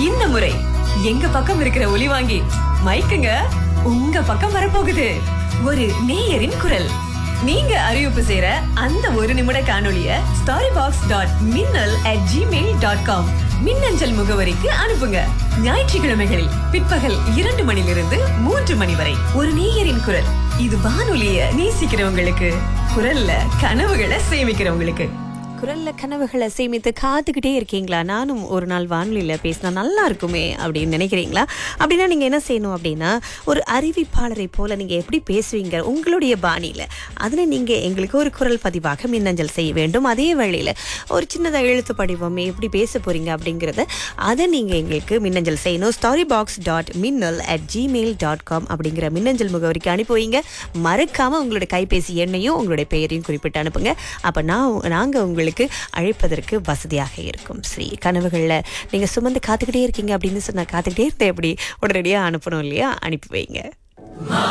இந்த முறை எங்க பக்கம் இருக்கிற ஒலி வாங்கி மைக்குங்க உங்க பக்கம் வரப்போகுது ஒரு நேயரின் குரல் நீங்க அறிவிப்பு செய்யற அந்த ஒரு நிமிட காணொளிய starry box dot Minnal at Gmail dot com மின்னஞ்சல் முகவரிக்கு அனுப்புங்க ஞாயிற்றுக்கிழமைகளில் பிற்பகல் இரண்டு மணிலிருந்து மூன்று மணி வரை ஒரு நேயரின் குரல் இது வானொலிய நேசிக்கிறவங்களுக்கு குரல்ல கனவுகளை சேமிக்கிறவங்களுக்கு குரல்ல கனவுகளை சேமித்து காத்துக்கிட்டே இருக்கீங்களா நானும் ஒரு நாள் வானொலியில் பேசினா நல்லா இருக்குமே அப்படின்னு நினைக்கிறீங்களா அப்படின்னா நீங்கள் என்ன செய்யணும் அப்படின்னா ஒரு அறிவிப்பாளரை போல நீங்கள் எப்படி பேசுவீங்க உங்களுடைய பாணியில் அதில் நீங்கள் எங்களுக்கு ஒரு குரல் பதிவாக மின்னஞ்சல் செய்ய வேண்டும் அதே வேளையில் ஒரு சின்னதாக எழுத்து படிவம் எப்படி பேச போகிறீங்க அப்படிங்கிறத அதை நீங்கள் எங்களுக்கு மின்னஞ்சல் செய்யணும் starry box dot Minnal at Gmail dot com அப்படிங்கிற மின்னஞ்சல் முகவரிக்கு அனுப்பி வைங்க மறக்காமல் உங்களுடைய கைபேசி எண்ணையும் உங்களுடைய பெயரையும் குறிப்பிட்டு அனுப்புங்க அப்போ நான் நாங்கள் உங்களுக்கு அழைப்பதற்கு வசதியாக இருக்கும் ஸ்ரீ கனவுகளில் நீங்கள் சுமந்து காத்துக்கிட்டே இருக்கீங்க அப்படின்னு சொன்னால் காத்துக்கிட்டே இருந்தேன் எப்படி உடனடியாக அனுப்பணும் இல்லையா அனுப்பி வைங்க